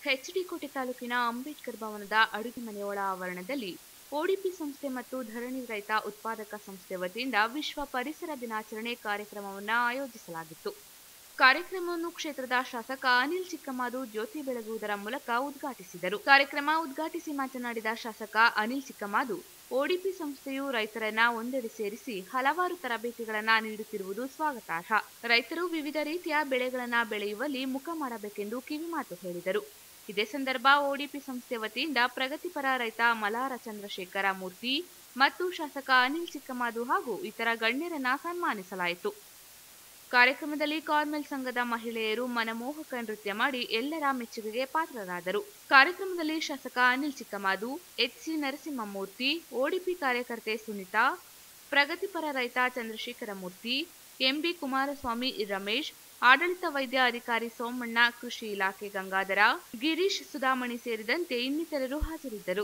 ಎಚ್ಡಿಕೋಟೆ ತಾಲೂಕಿನ ಅಂಬೇಡ್ಕರ್ ಭವನದ ಅಡುಗೆ ಮನೆಯೊಳ ಆವರಣದಲ್ಲಿ ಒಡಿಪಿ ಸಂಸ್ಥೆ ಮತ್ತು ಧರಣಿ ರೈತ ಉತ್ಪಾದಕ ಸಂಸ್ಥೆ ವತಿಯಿಂದ ವಿಶ್ವ ಪರಿಸರ ದಿನಾಚರಣೆ ಕಾರ್ಯಕ್ರಮವನ್ನು ಆಯೋಜಿಸಲಾಗಿತ್ತು ಕಾರ್ಯಕ್ರಮವನ್ನು ಕ್ಷೇತ್ರದ ಶಾಸಕ ಅನಿಲ್ ಚಿಕ್ಕಮಾದು ಜ್ಯೋತಿ ಬೆಳಗುವುದರ ಮೂಲಕ ಉದ್ಘಾಟಿಸಿದರು ಕಾರ್ಯಕ್ರಮ ಉದ್ಘಾಟಿಸಿ ಮಾತನಾಡಿದ ಶಾಸಕ ಅನಿಲ್ ಚಿಕ್ಕಮಾದು ಒಡಿಪಿ ಸಂಸ್ಥೆಯು ರೈತರನ್ನ ಒಂದೆಡೆ ಸೇರಿಸಿ ಹಲವಾರು ತರಬೇತಿಗಳನ್ನ ನೀಡುತ್ತಿರುವುದು ಸ್ವಾಗತಾರ್ಹ ರೈತರು ವಿವಿಧ ರೀತಿಯ ಬೆಳೆಗಳನ್ನ ಬೆಳೆಯುವಲ್ಲಿ ಮುಖ ಮಾಡಬೇಕೆಂದು ಕಿವಿಮಾತು ಹೇಳಿದರು ಇದೇ ಸಂದರ್ಭ ಒಡಿಪಿ ಸಂಸ್ಥೆ ವತಿಯಿಂದ ಪ್ರಗತಿಪರ ರೈತ ಮಲಾರ ಚಂದ್ರಶೇಖರ ಮೂರ್ತಿ ಮತ್ತು ಶಾಸಕ ಅನಿಲ್ ಚಿಕ್ಕಮಾದು ಹಾಗೂ ಇತರ ಗಣ್ಯರನ್ನ ಸನ್ಮಾನಿಸಲಾಯಿತು ಕಾರ್ಯಕ್ರಮದಲ್ಲಿ ಕಾರ್ಮೆಲ್ ಸಂಘದ ಮಹಿಳೆಯರು ಮನಮೋಹಕ ನೃತ್ಯ ಮಾಡಿ ಎಲ್ಲರ ಮೆಚ್ಚುಗೆಗೆ ಪಾತ್ರರಾದರು ಕಾರ್ಯಕ್ರಮದಲ್ಲಿ ಶಾಸಕ ಅನಿಲ್ ಚಿಕ್ಕಮಾದು ಎಚ್ಸಿ ನರಸಿಂಹಮೂರ್ತಿ ಒಡಿಪಿ ಕಾರ್ಯಕರ್ತೆ ಸುನಿತಾ ಪ್ರಗತಿಪರ ರೈತ ಚಂದ್ರಶೇಖರ ಮೂರ್ತಿ ಎಂಬಿ ಕುಮಾರಸ್ವಾಮಿ ರಮೇಶ್ ಆಡಳಿತ ವೈದ್ಯ ಅಧಿಕಾರಿ ಸೋಮಣ್ಣ ಕೃಷಿ ಇಲಾಖೆ ಗಂಗಾಧರ ಗಿರೀಶ್ ಸುಧಾಮಣಿ ಸೇರಿದಂತೆ ಇನ್ನಿತರರು ಹಾಜರಿದ್ದರು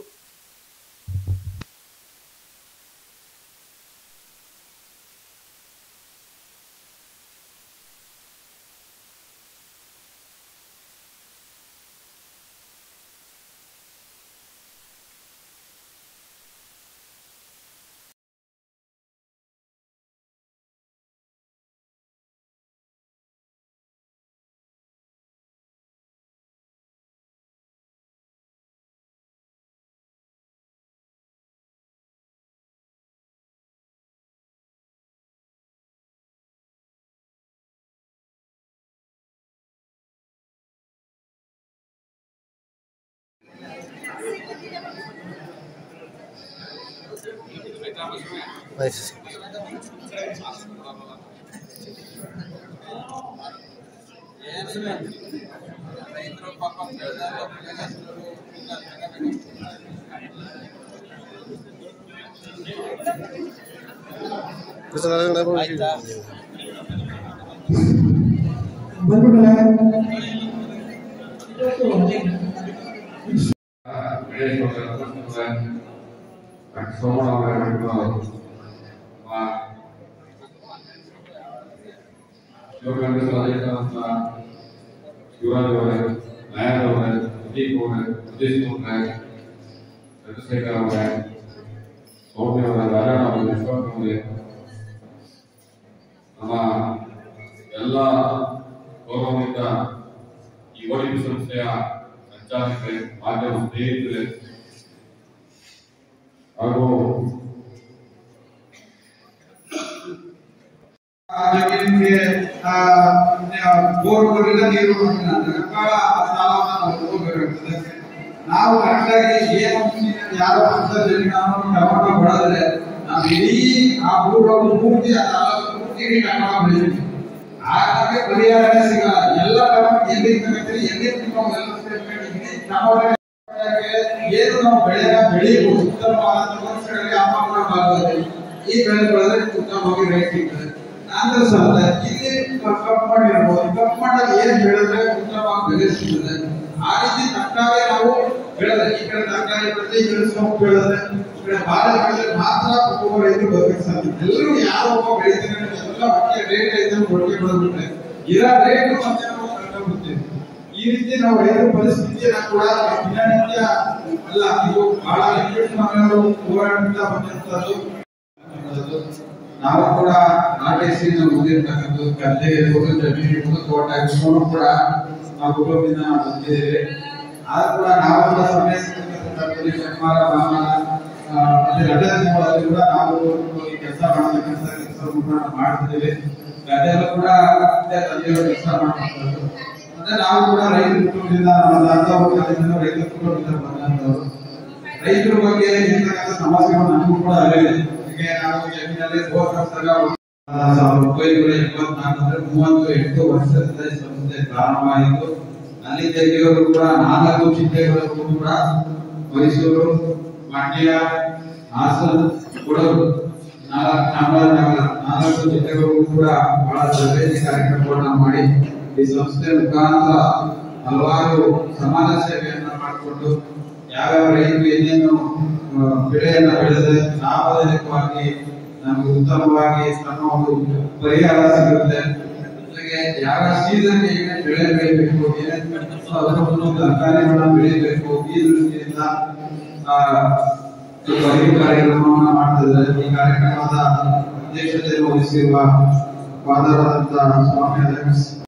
Nice. Gusto na lang naman. Shivraj ಅವರೇ ನಾಯರ್ ಅವರೇ ಪ್ರದೀಪ್ ಅವರೇ ಸತೀಶ್ ಅವರೇ ಚಂದ್ರಶೇಖರ್ ಅವರೇ ಸೌಮ್ಯ ಅವರೇ ರಾಜಣ್ಣ ಅವರೇ ವಿಶ್ವಾಸ್ ಅವರೇ ನಮ್ಮ ಎಲ್ಲ ಗೌರವಾನ್ವಿತ ಈ ಓಡಿಪಿ ಸಂಸ್ಥೆಯ ಸಂಚಾಲಕರೇ ಮಾಧ್ಯಮ ಸ್ನೇಹಿತರೆ ಹಾಗೂ ನಿಮಗೆ ಬೋರ್ಗಳಿಂದ ನೀರು ಬಹಳ ಸಾಲವನ್ನು ನಾವು ತಗೋಬೇಕಾಗ್ತದೆ ನಾವು ಕರೆಕ್ಟಾಗಿ ಏನು ಯಾವ ಹಂತದಲ್ಲಿ ನಾವು ಟೊಮಾಟೊ ಬೆಳೆದ್ರೆ ನಾವು ಇಡೀ ಆ ಬೋರ್ಗಳು ಪೂರ್ತಿ ಆ ಸಾಲ ಪೂರ್ತಿ ಇಡೀ ಟೊಮಾಟೊ ಬೆಳಿತೀವಿ ಆಗ ನಮಗೆ ಪರಿಹಾರನೇ ಸಿಗಲ್ಲ ಎಲ್ಲ ಟೊಮಾಟೊ ಎಲ್ಲಿ ತಗೋತೀವಿ ಎಲ್ಲಿ ನಾವು ಎಲ್ಲ ಸೇರ್ಕೊಂಡು ಇಡೀ ಟೊಮಾಟೊ ಏನು ನಾವು ಬೆಳೆನ ಬೆಳೆಯಬಹುದು ಉತ್ತಮವಾದ ವರ್ಷಗಳಲ್ಲಿ ಹವಾಮಾನ ಈ ಬೆಳೆ ಬೆಳೆದ್ರೆ ಉತ್ತಮವಾಗಿ ರೇಟ್ ಸಿಗ್ತದೆ ನಂತರ ಸಹ ಇಲ್ಲಿ ಕಪ್ ಮಾಡಿರ್ಬೋದು ಕಪ್ ಮಾಡಾಗ ಏನ್ ಬೆಳೆದ್ರೆ ಉತ್ತಮವಾಗಿ ಬೆಲೆ ಸಿಗ್ತದೆ ಆ ರೀತಿ ತಕ್ಕಾಗೆ ನಾವು ಬೆಳೆದ್ರೆ ಈ ಕಡೆ ತರಕಾರಿ ಬೆಳೆದ್ರೆ ಈ ಕಡೆ ಸೊಪ್ಪು ಬೆಳೆದ್ರೆ ಈ ಕಡೆ ಬಾಳೆ ಬೆಳೆದ್ರೆ ಮಾತ್ರ ಒಬ್ಬೊಬ್ಬ ರೈತರು ಬದುಕಕ್ಕೆ ಸಾಧ್ಯ ಎಲ್ಲರೂ ಯಾವ ಒಬ್ಬ ಬೆಳಿತಾರೆ ಎಲ್ಲ ಒಟ್ಟಿಗೆ ರೇಟ್ ರೈತರು ಒಟ್ಟಿಗೆ ಬೆಳೆದ್ಬಿಟ್ರೆ ಇರೋ ರೇಟ್ ಮತ್ತೆ ನಾವು ಕಂಡುಬಿಡ್ತೇವೆ ಈ ರೀತಿ ನಾವು ರೈತರ ಪರಿಸ್ಥಿತಿಯನ್ನ ಕೂಡ ದಿನನಿತ್ಯ ಅಲ್ಲ ಇದು ಬಹಳ ಲಿಮಿಟ್ ಮನೆಯವರು ಹೋರಾಟದಿಂದ ಬಂದಿರುವಂತದ್ದು ನಾವು ಕೂಡ ಆರ್ಟಿಸಿಯಿಂದ ಬಂದಿರ್ತಕ್ಕಂಥದ್ದು ಗದ್ದೆ ಇರ್ಬೋದು ಜಮೀನು ಇರ್ಬೋದು ತೋಟ ಇರ್ಬೋದು ಕೂಡ ನಾವು ಕುಟುಂಬದಿಂದ ನಾವು ಬಂದಿದ್ದೇವೆ ಆದ್ರೂ ಕೂಡ ನಾವು ಕೂಡ ಸಮಯ ಸಿಕ್ಕಿರ್ತಕ್ಕಂಥದ್ದು ಶನಿವಾರ ಭಾನುವಾರ ಆ, ಮತ್ತೆ ರಜಾ ದಿನಗಳಲ್ಲಿ ಕೂಡ ನಾವು ಈ ಕೆಲಸ ಮಾಡತಕ್ಕಂಥ ಕೆಲಸವನ್ನು ಕೂಡ ನಾವು ಮಾಡ್ತಿದ್ದೇವೆ ಗದ್ದೆಯಲ್ಲೂ ಕೂಡ ಮತ್ತೆ ತಂದೆಯವರು ಕೆಲಸ ಮಾಡ್ತಕ್ಕಂಥದ್ದು ಮತ್ತೆ ನಾವು ಕೂಡ ರೈತ ಕುಟುಂಬದಿಂದ ನಮ್ಮ ತಾತ ಕಾಲದಿಂದ ರೈತ ಕುಟುಂಬದಿಂದ ಬಂದಂತವರು ರೈತರ ಬಗ್ಗೆ ಇರ್ತಕ್ಕಂಥ ಸಮಸ್ಯೆಗಳು ನಮಗೂ ಕೂಡ ಅರಿವಿದೆ ಹೀಗೆ ನಾವು ಜಮೀನಲ್ಲಿ ಬೋರ್ ಹಾಕ್ಸಿದಾಗ ಸಾವಿರದ ಒಂಬೈನೂರ ಎಂಬತ್ನಾಲ್ಕರಲ್ಲಿ ಮೂವತ್ತು ಎಂಟು ವರ್ಷದಿಂದ ಈ ಸಂಸ್ಥೆ ಪ್ರಾರಂಭವಾಯಿತು ಅಲ್ಲಿ ತೆಗೆಯೋರು ಕೂಡ ನಾಲ್ಕು ಜಿಲ್ಲೆಗಳಿಗೂ ಕೂಡ ಮೈಸೂರು ಮಂಡ್ಯ ಹಾಸನ ಕೊಡಗು ನಾಲ್ಕು ಚಾಮರಾಜನಗರ ನಾಲ್ಕು ಜಿಲ್ಲೆಗಳಿಗೂ ಕೂಡ ಬಹಳ ತರಬೇತಿ ಕಾರ್ಯಕ್ರಮಗಳನ್ನ ಮಾಡಿ ಈ ಸಂಸ್ಥೆ ಮುಖಾಂತರ ಹಲವಾರು ಸಮಾಜ ಸೇವೆಯನ್ನ ಮಾಡಿಕೊಂಡು ಯಾವ್ಯಾವ ರೈತರು ಏನೇನು ಆ, ಬೆಳೆಯನ್ನ ಬೆಳೆದ್ರೆ ಲಾಭದಾಯಕವಾಗಿ ನಮಗೆ ಉತ್ತಮವಾಗಿ ತಮ್ಮ ಒಂದು ಪರಿಹಾರ ಸಿಗುತ್ತೆ ಜೊತೆಗೆ ಯಾವ ಸೀಸನ್ ಏನೇನು ಬೆಳೆ ಬೆಳಿಬೇಕು ಏನೇನು ಅದರಲ್ಲೂ ತರಕಾರಿಗಳನ್ನ ಬೆಳಿಬೇಕು ಈ ದೃಷ್ಟಿಯಿಂದ ಆ, ಸ್ವಲ್ಪ ಈ ಕಾರ್ಯಕ್ರಮವನ್ನ ಮಾಡ್ತಿದ್ದಾರೆ ಈ ಕಾರ್ಯಕ್ರಮದ ಅಧ್ಯಕ್ಷತೆಯನ್ನು ವಹಿಸಿರುವ ಫಾದರ್ ಆದಂತ ಸ್ವಾಮಿ